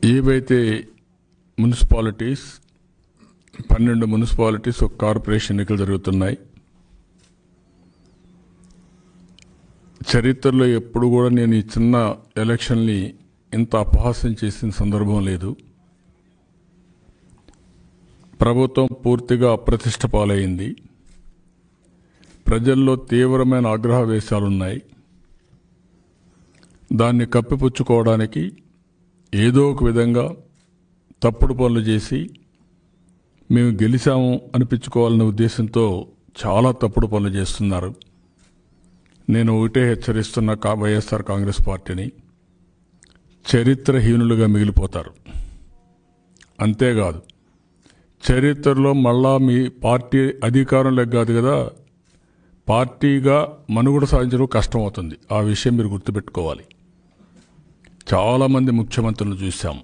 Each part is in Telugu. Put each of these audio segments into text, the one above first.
ఏవైతే మున్సిపాలిటీస్ పన్నెండు మున్సిపాలిటీస్ ఒక కార్పొరేషన్ ఎన్నికలు జరుగుతున్నాయి చరిత్రలో ఎప్పుడు కూడా నేను ఈ చిన్న ఎలక్షన్ని ఇంత అపహాస్యం చేసిన సందర్భం లేదు ప్రభుత్వం పూర్తిగా అప్రతిష్ట పాలైంది ప్రజల్లో తీవ్రమైన ఆగ్రహవేశాలున్నాయి దాన్ని కప్పిపుచ్చుకోవడానికి ఏదో ఒక విధంగా తప్పుడు పనులు చేసి మేము గెలిచాము అనిపించుకోవాలనే ఉద్దేశంతో చాలా తప్పుడు పనులు చేస్తున్నారు నేను ఒకటే హెచ్చరిస్తున్న కా వైఎస్ఆర్ కాంగ్రెస్ పార్టీని చరిత్రహీనులుగా మిగిలిపోతారు అంతేకాదు చరిత్రలో మళ్ళా మీ పార్టీ అధికారంలోకి కాదు కదా పార్టీగా మనుగడ సాధించడం కష్టమవుతుంది ఆ విషయం మీరు గుర్తుపెట్టుకోవాలి చాలామంది ముఖ్యమంత్రులు చూశాం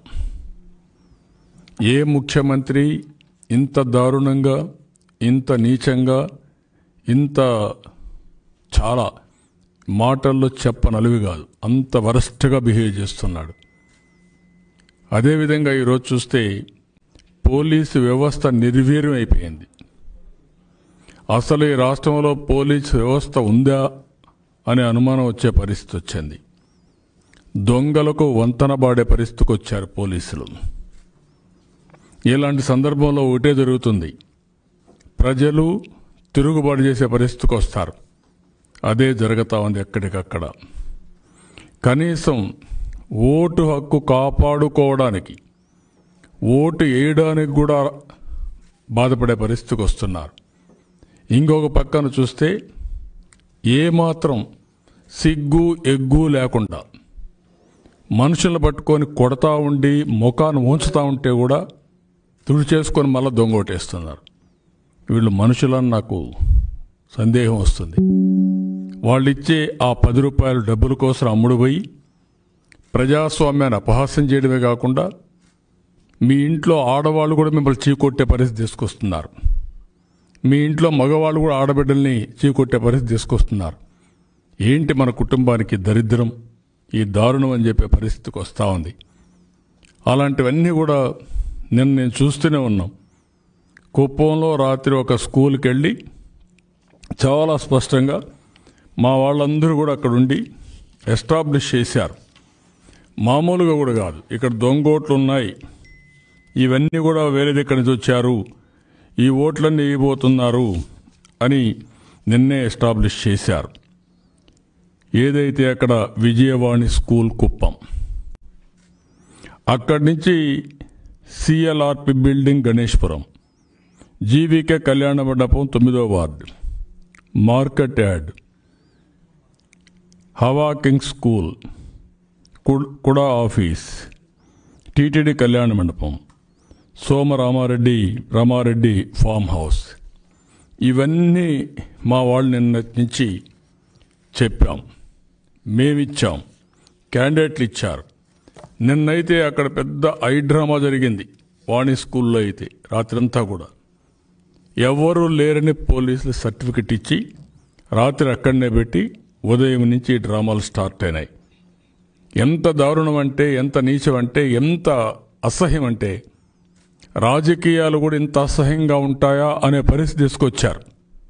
ఏ ముఖ్యమంత్రి ఇంత దారుణంగా ఇంత నీచంగా ఇంత చాలా మాటల్లో చెప్పనలివి కాదు అంత వరస్ట్గా బిహేవ్ చేస్తున్నాడు అదేవిధంగా ఈరోజు చూస్తే పోలీసు వ్యవస్థ నిర్వీర్యం అయిపోయింది అసలు ఈ రాష్ట్రంలో పోలీసు వ్యవస్థ ఉందా అనే అనుమానం వచ్చే పరిస్థితి వచ్చింది దొంగలకు వంతన బాడే పరిస్థితికి వచ్చారు పోలీసులు ఇలాంటి సందర్భంలో ఒకటే జరుగుతుంది ప్రజలు తిరుగుబాటు చేసే పరిస్థితికి వస్తారు అదే జరుగుతూ ఉంది ఎక్కడికక్కడ కనీసం ఓటు హక్కు కాపాడుకోవడానికి ఓటు వేయడానికి కూడా బాధపడే పరిస్థితికి వస్తున్నారు ఇంకొక పక్కన చూస్తే ఏమాత్రం సిగ్గు ఎగ్గు లేకుండా మనుషులను పట్టుకొని కొడతా ఉండి ముఖాన్ని ఉంచుతూ ఉంటే కూడా తుడి చేసుకొని మళ్ళీ దొంగోటేస్తున్నారు వీళ్ళు మనుషులని నాకు సందేహం వస్తుంది వాళ్ళు ఇచ్చే ఆ పది రూపాయల డబ్బుల కోసం అమ్ముడు పోయి ప్రజాస్వామ్యాన్ని అపహాస్యం చేయడమే కాకుండా మీ ఇంట్లో ఆడవాళ్ళు కూడా మిమ్మల్ని చీకొట్టే పరిస్థితి తీసుకొస్తున్నారు మీ ఇంట్లో మగవాళ్ళు కూడా ఆడబిడ్డల్ని చీకొట్టే పరిస్థితి తీసుకొస్తున్నారు ఏంటి మన కుటుంబానికి దరిద్రం ఈ దారుణం అని చెప్పే పరిస్థితికి వస్తూ ఉంది అలాంటివన్నీ కూడా నిన్న నేను చూస్తూనే ఉన్నాం కుప్పంలో రాత్రి ఒక స్కూల్కి వెళ్ళి చాలా స్పష్టంగా మా వాళ్ళందరూ కూడా అక్కడ ఉండి ఎస్టాబ్లిష్ చేశారు మామూలుగా కూడా కాదు ఇక్కడ దొంగోట్లు ఉన్నాయి ఇవన్నీ కూడా వేరే దగ్గర నుంచి వచ్చారు ఈ ఓట్లన్నీ ఇవ్వబోతున్నారు అని నిన్నే ఎస్టాబ్లిష్ చేశారు ఏదైతే అక్కడ విజయవాణి స్కూల్ కుప్పం అక్కడి నుంచి సిఎల్ఆర్పి బిల్డింగ్ గణేష్పురం జీవికే కళ్యాణ మండపం తొమ్మిదో వార్డు మార్కెట్ యార్డ్ హవా కింగ్ స్కూల్ కు- కుడా ఆఫీస్ టీటీడీ కళ్యాణ మండపం సోమరామారెడ్డి రామారెడ్డి ఫామ్ హౌస్ ఇవన్నీ మా వాళ్ళు నిన్న నుంచి చెప్పాం మేమిచ్చాం క్యాండిడేట్లు ఇచ్చారు నిన్నైతే అక్కడ పెద్ద ఐ డ్రామా జరిగింది వాణి స్కూల్లో అయితే రాత్రంతా కూడా ఎవరు లేరని పోలీసులు సర్టిఫికెట్ ఇచ్చి రాత్రి అక్కడనే పెట్టి ఉదయం నుంచి ఈ డ్రామాలు స్టార్ట్ అయినాయి ఎంత దారుణం అంటే ఎంత నీచం అంటే ఎంత అసహ్యం అంటే రాజకీయాలు కూడా ఇంత అసహ్యంగా ఉంటాయా అనే పరిస్థితి తీసుకొచ్చారు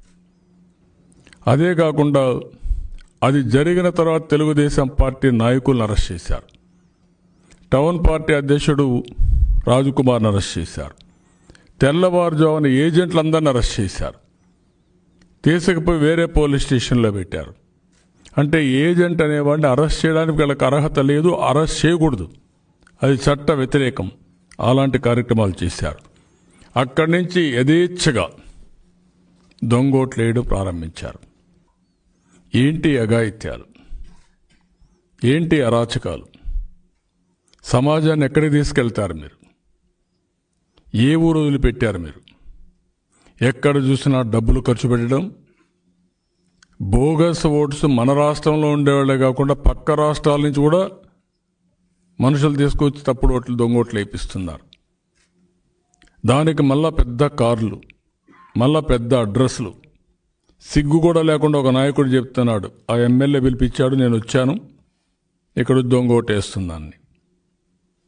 అదే కాకుండా అది జరిగిన తర్వాత తెలుగుదేశం పార్టీ నాయకులను అరెస్ట్ చేశారు టౌన్ పార్టీ అధ్యక్షుడు రాజకుమార్ని అరెస్ట్ చేశారు తెల్లవారుజామున ఏజెంట్లందరిని అరెస్ట్ చేశారు తీసుకుపోయి వేరే పోలీస్ స్టేషన్లో పెట్టారు అంటే ఏజెంట్ అనేవాడిని అరెస్ట్ చేయడానికి వీళ్ళకి అర్హత లేదు అరెస్ట్ చేయకూడదు అది చట్ట వ్యతిరేకం అలాంటి కార్యక్రమాలు చేశారు అక్కడి నుంచి యథేచ్ఛగా దొంగోట్లు వేయడం ప్రారంభించారు ఏంటి అఘాయిత్యాలు ఏంటి అరాచకాలు సమాజాన్ని ఎక్కడికి తీసుకెళ్తారు మీరు ఏ ఊరు వదిలిపెట్టారు మీరు ఎక్కడ చూసినా డబ్బులు ఖర్చు పెట్టడం బోగస్ ఓట్స్ మన రాష్ట్రంలో ఉండేవాళ్ళే కాకుండా పక్క రాష్ట్రాల నుంచి కూడా మనుషులు తీసుకొచ్చి తప్పుడు ఓట్లు దొంగ ఓట్లు వేయిస్తున్నారు దానికి మళ్ళా పెద్ద కార్లు మళ్ళా పెద్ద అడ్రస్లు సిగ్గు కూడా లేకుండా ఒక నాయకుడు చెప్తున్నాడు ఆ ఎమ్మెల్యే పిలిపించాడు నేను వచ్చాను ఇక్కడ దొంగ ఓటేస్తున్నాను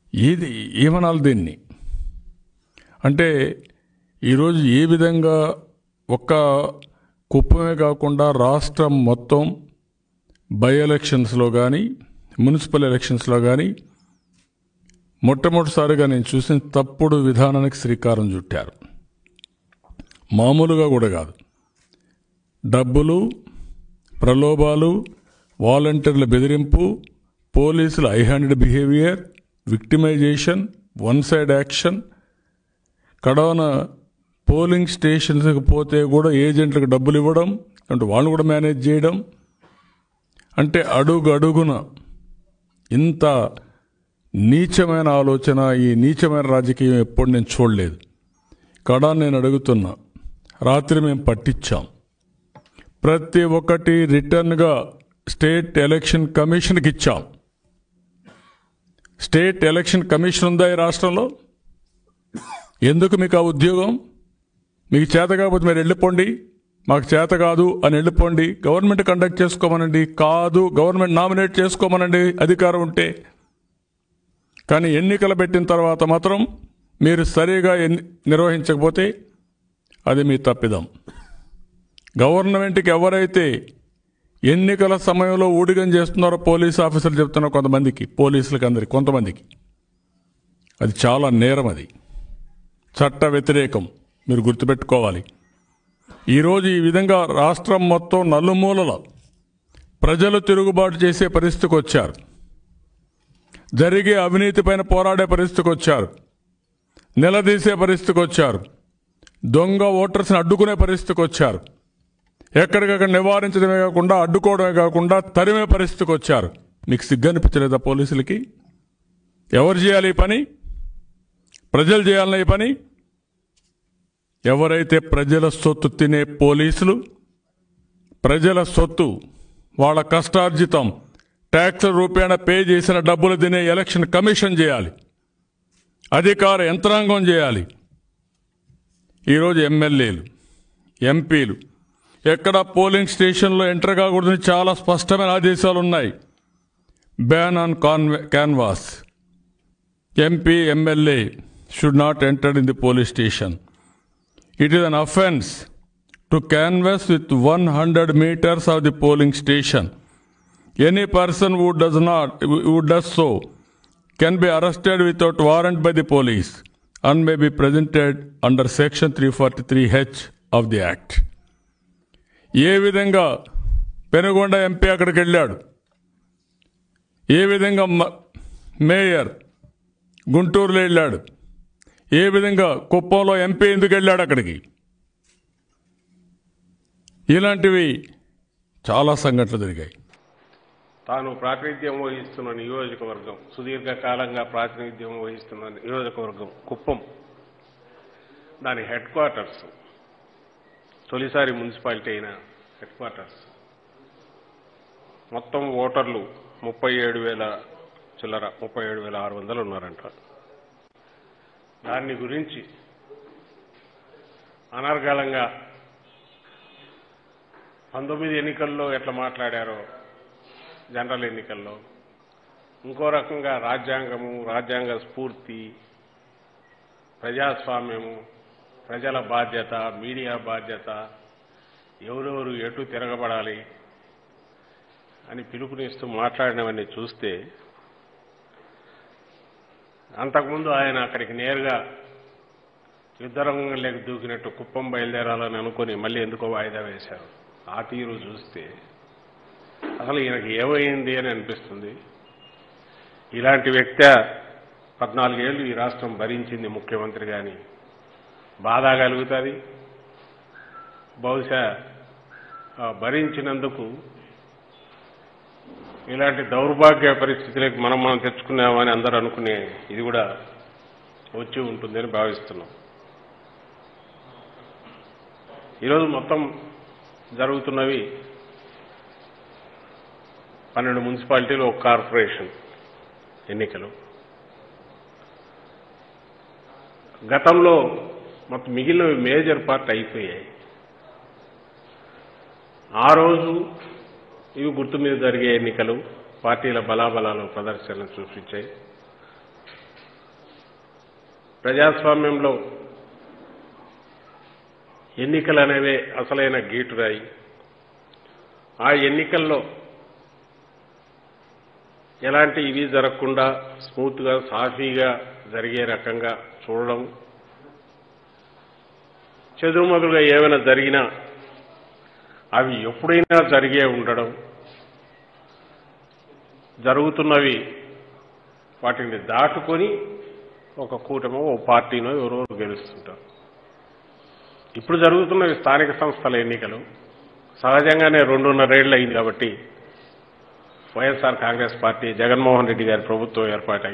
ఏది ఏమనాలి దీన్ని అంటే ఈరోజు ఏ విధంగా ఒక్క కుప్పమే కాకుండా రాష్ట్రం మొత్తం బై ఎలక్షన్స్లో కానీ మున్సిపల్ ఎలక్షన్స్లో కానీ మొట్టమొదటిసారిగా నేను చూసిన తప్పుడు విధానానికి శ్రీకారం చుట్టారు మామూలుగా కూడా కాదు డబ్బులు ప్రలోభాలు వాలంటీర్ల బెదిరింపు పోలీసుల high handed behaviour victimisation one side action కడవన పోలింగ్ స్టేషన్స్కి పోతే కూడా ఏజెంట్లకు డబ్బులు ఇవ్వడం అంటే వాళ్ళు కూడా మేనేజ్ చేయడం అంటే అడుగు అడుగున ఇంత నీచమైన ఆలోచన ఈ నీచమైన రాజకీయం ఎప్పుడు నేను చూడలేదు కడా నేను అడుగుతున్నా రాత్రి మేము పట్టించాం ప్రతి ఒక్కటి రిటర్న్గా స్టేట్ ఎలక్షన్ కమిషన్కి ఇచ్చాం స్టేట్ ఎలక్షన్ కమిషన్ ఉందా ఈ రాష్ట్రంలో ఎందుకు మీకు ఆ ఉద్యోగం మీకు చేత కాకపోతే మీరు వెళ్ళిపోండి మాకు చేత కాదు అని వెళ్ళిపోండి గవర్నమెంట్ కండక్ట్ చేసుకోమనండి కాదు గవర్నమెంట్ నామినేట్ చేసుకోమనండి అధికారం ఉంటే కానీ ఎన్నికలు పెట్టిన తర్వాత మాత్రం మీరు సరిగా ఎన్ని నిర్వహించకపోతే అది మీ తప్పిదం గవర్నమెంట్కి ఎవరైతే ఎన్నికల సమయంలో ఊడిగం చేస్తున్నారో పోలీస్ ఆఫీసర్లు చెప్తున్నారు కొంతమందికి పోలీసులకి అందరికి కొంతమందికి అది చాలా నేరం అది చట్ట వ్యతిరేకం మీరు గుర్తుపెట్టుకోవాలి ఈరోజు ఈ విధంగా రాష్ట్రం మొత్తం నలుమూలల ప్రజలు తిరుగుబాటు చేసే పరిస్థితికి వచ్చారు జరిగే అవినీతి పైన పోరాడే పరిస్థితికి వచ్చారు నిలదీసే పరిస్థితికి వచ్చారు దొంగ ఓటర్స్ని అడ్డుకునే పరిస్థితికి వచ్చారు ఎక్కడికక్కడ నివారించడమే కాకుండా అడ్డుకోవడమే కాకుండా తరిమే పరిస్థితికి వచ్చారు మీకు సిగ్గనిపించలేదా పోలీసులకి ఎవరు చేయాలి ఈ పని ప్రజలు చేయాలన్న ఈ పని ఎవరైతే ప్రజల సొత్తు తినే పోలీసులు ప్రజల సొత్తు వాళ్ళ కష్టార్జితం ట్యాక్స్ రూపేణ పే చేసిన డబ్బులు తినే ఎలక్షన్ కమిషన్ చేయాలి అధికార యంత్రాంగం చేయాలి ఈరోజు ఎమ్మెల్యేలు ఎంపీలు ఎక్కడ పోలింగ్ స్టేషన్లో ఎంటర్ కాకూడదని చాలా స్పష్టమైన ఆదేశాలు ఉన్నాయి బ్యాన్ ఆన్ కాన్వే canvass MP MLA should not enter in the police station it is an offence to canvass with one hundred metres of the polling station any person who does not who does so can be arrested without warrant by the police and may be presented under section 343h of the act ఏ విధంగా పెనుగొండ ఎంపీ అక్కడికి వెళ్ళాడు ఏ విధంగా మ- మేయర్ గుంటూరులో వెళ్ళాడు ఏ విధంగా కుప్పంలో ఎంపీ ఎందుకు వెళ్ళాడు అక్కడికి ఇలాంటివి చాలా సంఘటనలు జరిగాయి తాను ప్రాతినిధ్యం వహిస్తున్న నియోజకవర్గం సుదీర్ఘకాలంగా ప్రాతినిధ్యం వహిస్తున్న నియోజకవర్గం కుప్పం దాని హెడ్ క్వార్టర్స్ తొలిసారి మున్సిపాలిటీ అయిన హెడ్ క్వార్టర్స్ మొత్తం ఓటర్లు ముప్పై ఏడు వేల చిల్లర ముప్పై ఏడు వేల ఆరు వందలు ఉన్నారంట దాన్ని గురించి అనర్గళంగా పంతొమ్మిది ఎన్నికల్లో ఎట్లా మాట్లాడారో జనరల్ ఎన్నికల్లో ఇంకో రకంగా రాజ్యాంగము రాజ్యాంగ స్ఫూర్తి ప్రజాస్వామ్యము ప్రజల బాధ్యత మీడియా బాధ్యత ఎవరెవరు ఎటు తిరగబడాలి అని పిలుపునిస్తూ మాట్లాడినవన్నీ చూస్తే అంతకుముందు ఆయన అక్కడికి నేరుగా యుద్ధరంగంలోకి దూకినట్టు కుప్పం బయలుదేరాలని అనుకుని మళ్ళీ ఎందుకో వాయిదా వేశారు ఆ తీరు చూస్తే అసలు ఈయనకి ఏమైంది అని అనిపిస్తుంది ఇలాంటి వ్యక్తి పద్నాలుగేళ్లు ఈ రాష్ట్రం భరించింది ముఖ్యమంత్రి గాని బాధ కలుగుతుంది బహుశా ఆ భరించినందుకు ఇలాంటి దౌర్భాగ్య పరిస్థితులకు మనం మనం తెచ్చుకున్నామని అందరూ అనుకునే ఇది కూడా వచ్చి ఉంటుందని భావిస్తున్నాం ఈరోజు మొత్తం జరుగుతున్నవి పన్నెండు మున్సిపాలిటీలు ఒక కార్పొరేషన్ ఎన్నికలు గతంలో మొత్తం మిగిలినవి మేజర్ పార్ట్ అయిపోయాయి ఆ రోజు ఇవి గుర్తు మీద జరిగే ఎన్నికలు పార్టీల బలాబలాలు ప్రదర్శనలు చూపించాయి ప్రజాస్వామ్యంలో ఎన్నికలు అనేవే అసలైన గీటురాయి ఆ ఎన్నికల్లో ఎలాంటి ఇవి జరగకుండా స్మూత్గా సాఫీగా జరిగే రకంగా చూడడం చెదురుమదురుగా ఏమైనా జరిగినా అవి ఎప్పుడైనా జరిగే ఉండడం జరుగుతున్నవి వాటిని దాటుకొని ఒక కూటమో ఓ పార్టీనో ఎవరెవరు గెలుస్తుంటారు ఇప్పుడు జరుగుతున్నవి స్థానిక సంస్థల ఎన్నికలు సహజంగానే రెండున్నరేళ్ళు అయింది కాబట్టి YSR Congress party Jaganmohan Reddy గారి ప్రభుత్వం ఏర్పాటై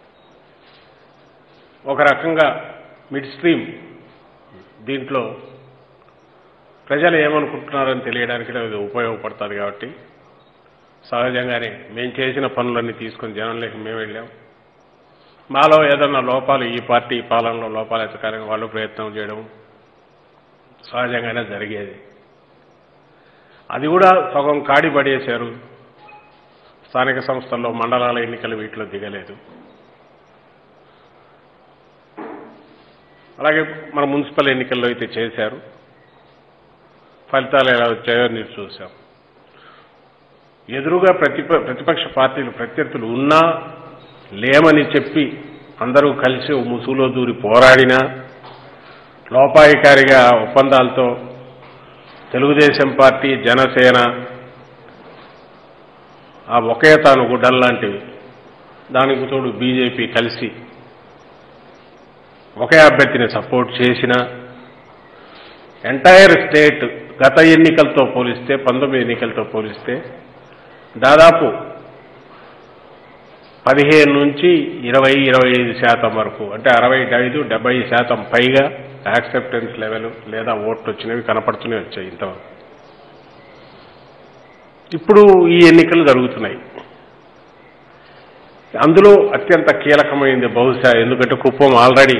ఒక రకంగా మిడ్ స్ట్రీమ్ దీంట్లో ప్రజలు ఏమనుకుంటున్నారని తెలియడానికి అది ఉపయోగపడుతుంది కాబట్టి సహజంగానే మేము చేసిన పనులన్నీ తీసుకొని జనంలోకి మేము వెళ్ళాం మాలో ఏదన్నా లోపాలు ఈ పార్టీ పాలనలో లోపాలు ఎత్తకాలని వాళ్ళు ప్రయత్నం చేయడం సహజంగానే జరిగేది అది కూడా సగం కాడి పడేశారు స్థానిక సంస్థల్లో మండలాల ఎన్నికలు వీటిలో దిగలేదు అలాగే మన మున్సిపల్ ఎన్నికల్లో అయితే చేశారు ఫలితాలు ఎలా వచ్చాయో మీరు చూశాం ఎదురుగా ప్రతిప ప్రతిపక్ష పార్టీలు ప్రత్యర్థులు ఉన్నా లేమని చెప్పి అందరూ కలిసి ఓ ముసుగులో దూరి పోరాడినా లోపాయికారిగా ఒప్పందాలతో తెలుగుదేశం పార్టీ జనసేన ఆ ఒకే తాను గుడ్డల్లాంటివి దానికి తోడు బీజేపీ కలిసి ఒకే అభ్యర్థిని సపోర్ట్ చేసిన ఎంటైర్ స్టేట్ గత ఎన్నికలతో పోలిస్తే పంతొమ్మిది ఎన్నికలతో పోలిస్తే దాదాపు పదిహేను నుంచి ఇరవై ఇరవై ఐదు శాతం వరకు అంటే అరవై ఐదు డెబ్బై శాతం పైగా యాక్సెప్టెన్స్ లెవెల్ లేదా ఓట్లు వచ్చినవి కనపడుతూనే వచ్చాయి ఇంతవరకు ఇప్పుడు ఈ ఎన్నికలు జరుగుతున్నాయి అందులో అత్యంత కీలకమైంది బహుశా ఎందుకంటే కుప్పం ఆల్రెడీ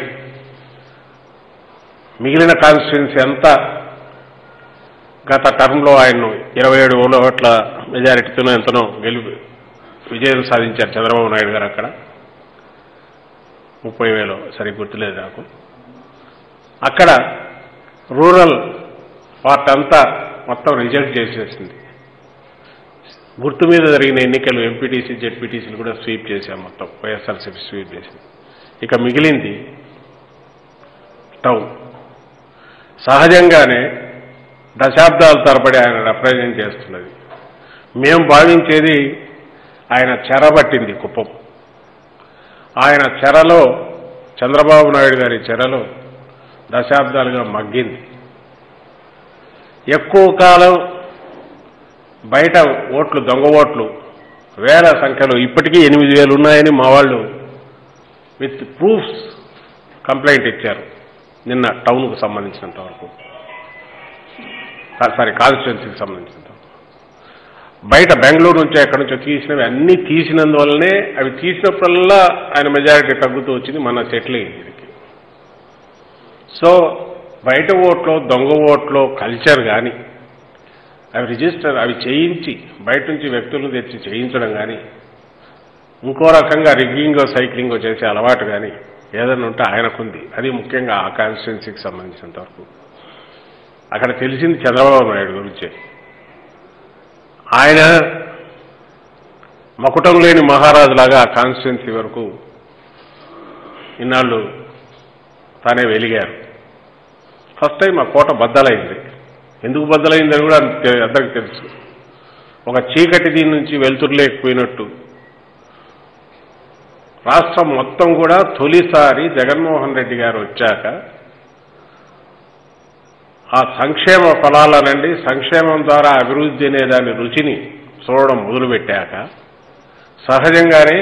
మిగిలిన కాన్స్టిట్యున్సీ అంతా గత టర్మ్లో ఆయన్ను ఇరవై ఏడు ఓట్ల మెజారిటీతోనో ఎంతనో గెలుపు విజయం సాధించారు చంద్రబాబు నాయుడు గారు అక్కడ ముప్పై వేలు సరి గుర్తులేదు నాకు అక్కడ రూరల్ పార్ట్ అంతా మొత్తం రిజెక్ట్ చేసేసింది గుర్తు మీద జరిగిన ఎన్నికలు ఎంపీటీసీ జెడ్పీటీసీలు కూడా స్వీప్ చేశాం మొత్తం వైఎస్ఆర్సీపీ స్వీప్ చేసింది ఇక మిగిలింది టౌన్ సహజంగానే దశాబ్దాల తరబడి ఆయన రిప్రజెంట్ చేస్తున్నది మేము భావించేది ఆయన చెరబట్టింది కుప్పం ఆయన చెరలో చంద్రబాబు నాయుడు గారి చెరలో దశాబ్దాలుగా మగ్గింది ఎక్కువ కాలం బయట ఓట్లు దొంగ ఓట్లు వేల సంఖ్యలో ఇప్పటికీ ఎనిమిది వేలు ఉన్నాయని మా వాళ్ళు విత్ ప్రూఫ్స్ కంప్లైంట్ ఇచ్చారు నిన్న టౌన్కు సంబంధించినంత వరకు సారీ కాన్స్టిట్యున్సీకి సంబంధించినంత వరకు బయట బెంగళూరు నుంచి ఎక్కడి నుంచో తీసినవి అన్నీ తీసినందువల్లనే అవి తీసినప్పుడల్లా ఆయన మెజారిటీ తగ్గుతూ వచ్చింది మన సెటిల్ అయింది దీనికి సో బయట ఓట్లో దొంగ ఓట్లో కల్చర్ కానీ అవి రిజిస్టర్ అవి చేయించి బయట నుంచి వ్యక్తులను తెచ్చి చేయించడం కానీ ఇంకో రకంగా రిగ్గింగో సైక్లింగో చేసే అలవాటు కానీ ఏదైనా ఉంటే ఆయనకుంది అది ముఖ్యంగా ఆ కాన్స్టిట్యున్సీకి సంబంధించినంత వరకు అక్కడ తెలిసింది చంద్రబాబు నాయుడు గురించే ఆయన మకుటం లేని మహారాజులాగా ఆ కాన్స్టిట్యున్సీ వరకు ఇన్నాళ్ళు తానే వెలిగారు ఫస్ట్ టైం ఆ కోట బద్దలైంది ఎందుకు బద్దలైందని కూడా అంత- అందరికీ తెలుసు ఒక చీకటి దీని నుంచి వెలుతురులేకపోయినట్టు రాష్ట్రం మొత్తం కూడా తొలిసారి జగన్మోహన్ రెడ్డి గారు వచ్చాక ఆ సంక్షేమ ఫలాలనండి సంక్షేమం ద్వారా అభివృద్ధి అనే దాని రుచిని చూడడం మొదలుపెట్టాక సహజంగానే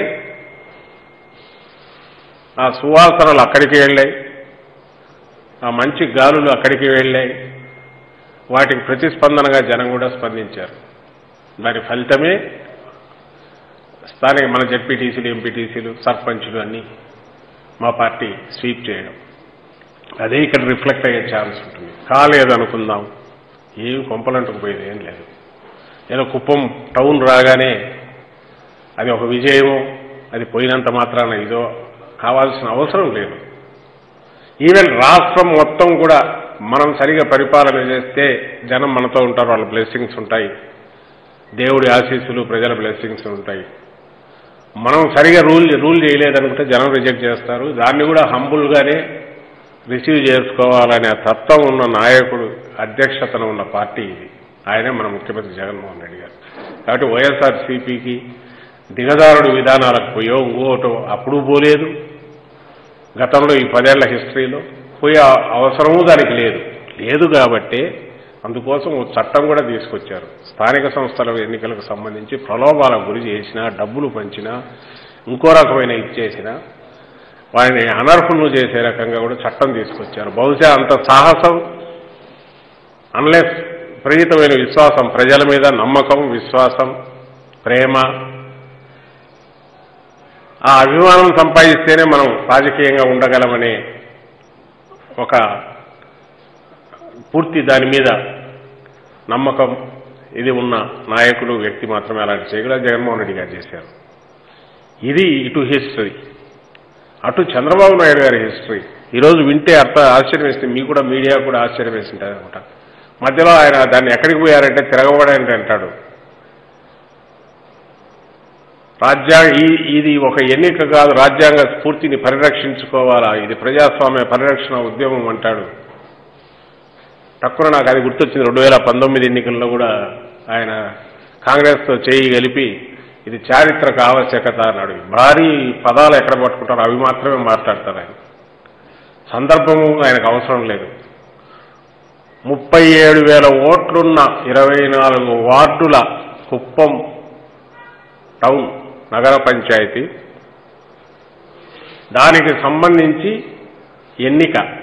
ఆ సువాసనలు అక్కడికి వెళ్ళాయి ఆ మంచి గాలులు అక్కడికి వెళ్ళాయి వాటికి ప్రతిస్పందనగా జనం కూడా స్పందించారు దాని ఫలితమే స్థానిక మన జడ్పీటీసీలు ఎంపీటీసీలు సర్పంచులు అన్నీ మా పార్టీ స్వీప్ చేయడం అదే ఇక్కడ రిఫ్లెక్ట్ అయ్యే ఛాన్స్ ఉంటుంది కాలేదనుకుందాం ఏం కొంపలంటుకు పోయేది ఏం లేదు ఏదో కుప్పం టౌన్ రాగానే అది ఒక విజయమో అది పోయినంత మాత్రాన ఇదో కావాల్సిన అవసరం లేదు ఈవెన్ రాష్ట్రం మొత్తం కూడా మనం సరిగా పరిపాలన చేస్తే జనం మనతో ఉంటారు వాళ్ళ బ్లెస్సింగ్స్ ఉంటాయి దేవుడి ఆశీస్సులు ప్రజల బ్లెస్సింగ్స్ ఉంటాయి మనం సరిగా రూల్ రూల్ చేయలేదనుకుంటే జనం రిజెక్ట్ చేస్తారు దాన్ని కూడా హంబుల్గానే రిసీవ్ చేసుకోవాలనే తత్వం ఉన్న నాయకుడు అధ్యక్షతన ఉన్న పార్టీ ఇది ఆయనే మన ముఖ్యమంత్రి జగన్మోహన్ రెడ్డి గారు కాబట్టి వైఎస్ఆర్సీపీకి దిగదారుడు విధానాలకు పోయో ఇంకోటో అప్పుడు పోలేదు గతంలో ఈ పదేళ్ల హిస్టరీలో పోయే అవసరము దానికి లేదు లేదు కాబట్టి అందుకోసం ఓ చట్టం కూడా తీసుకొచ్చారు స్థానిక సంస్థల ఎన్నికలకు సంబంధించి ప్రలోభాలకు గురి చేసినా డబ్బులు పంచినా ఇంకో రకమైన ఇచ్చేసినా వారిని అనర్హులను చేసే రకంగా కూడా చట్టం తీసుకొచ్చారు బహుశా అంత సాహసం అన్లెస్ విపరీతమైన విశ్వాసం ప్రజల మీద నమ్మకం విశ్వాసం ప్రేమ ఆ అభిమానం సంపాదిస్తేనే మనం రాజకీయంగా ఉండగలమనే ఒక పూర్తి దాని మీద నమ్మకం ఇది ఉన్న నాయకుడు వ్యక్తి మాత్రమే అలాంటి చేయగలరు జగన్మోహన్ రెడ్డి గారు చేశారు ఇది ఇటు హిస్టరీ అటు చంద్రబాబు నాయుడు గారి హిస్టరీ ఈరోజు వింటే అర్థ ఆశ్చర్యం వేస్తుంది మీకు కూడా మీడియా కూడా ఆశ్చర్యం వేసింటుంది అనమాట మధ్యలో ఆయన దాన్ని ఎక్కడికి పోయారంటే తిరగబడానికి అంటాడు రాజ్యాంగ ఈ- ఇది ఒక ఎన్నిక కాదు రాజ్యాంగ స్ఫూర్తిని పరిరక్షించుకోవాలా ఇది ప్రజాస్వామ్య పరిరక్షణ ఉద్యమం అంటాడు తక్కువ నాకు అది గుర్తొచ్చింది రెండు వేల పంతొమ్మిది ఎన్నికల్లో కూడా ఆయన కాంగ్రెస్తో చేయి కలిపి ఇది చారిత్రక ఆవశ్యకత అన్నాడు భారీ పదాలు ఎక్కడ పట్టుకుంటారో అవి మాత్రమే మాట్లాడతారు ఆయన సందర్భము ఆయనకు అవసరం లేదు ముప్పై ఏడు వేల ఓట్లున్న ఇరవై నాలుగు వార్డుల కుప్పం టౌన్ నగర పంచాయతీ దానికి సంబంధించి ఎన్నిక